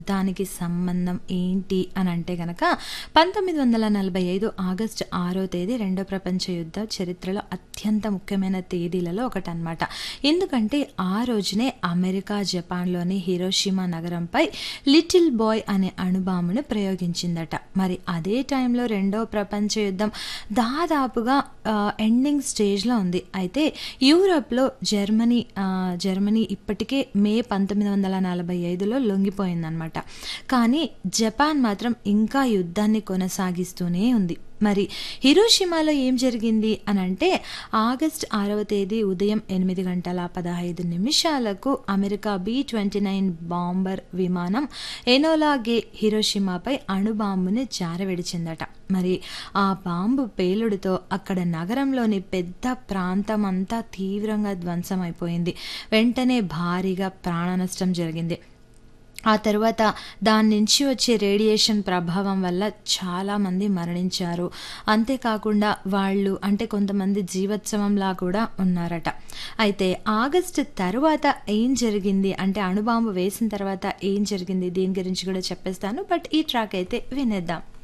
దానికి సంబంధం ఏంటి అని అంటే గనక పంతొమ్మిది వందల నలభై ఐదు ఆగస్టు ఆరో తేదీ రెండో ప్రపంచ యుద్ధ చరిత్రలో అత్యంత ముఖ్యమైన తేదీలలో ఒకటి అనమాట ఎందుకంటే ఆ రోజునే అమెరికా జపాన్లోని హిరోషిమా నగరంపై లిటిల్ బాయ్ అనే అణుబాంబును ప్రయోగించిందట మరి అదే టైంలో రెండో ప్రపంచ యుద్ధం దాదాపుగా ఎండింగ్ స్టేజ్లో ఉంది అయితే యూరప్లో జర్మనీ ఆ, జర్మనీ ఇప్పటికే మే పంతొమ్మిది వందల నలభై ఐదులో లొంగిపోయిందనమాట కానీ జపాన్ మాత్రం ఇంకా యుద్ధాన్ని కొనసాగిస్తూనే ఉంది మరి హిరోషిమాలో ఏం జరిగింది అని అంటే ఆగస్ట్ ఆరవ తేదీ ఉదయం ఎనిమిది గంటల పదహైదు నిమిషాలకు America B twenty nine bomber విమానం ఎనోలాగే హిరోషిమాపై అణుబాంబుని జారవిడిచిందట మరి ఆ బాంబు పేలుడుతో అక్కడ నగరంలోని పెద్ద ప్రాంతం అంతా తీవ్రంగా ధ్వంసమైపోయింది వెంటనే భారీగా ప్రాణ నష్టం జరిగింది ఆ తర్వాత దాని నుంచి వచ్చే రేడియేషన్ ప్రభావం వల్ల చాలామంది మరణించారు అంతేకాకుండా వాళ్ళు అంటే కొంతమంది జీవోత్సవంలా కూడా ఉన్నారట అయితే ఆగస్టు తర్వాత ఏం జరిగింది అంటే అణుబాంబు వేసిన తర్వాత ఏం జరిగింది దీని గురించి కూడా చెప్పేస్తాను బట్ ఈ ట్రాక్ అయితే వినేద్దాం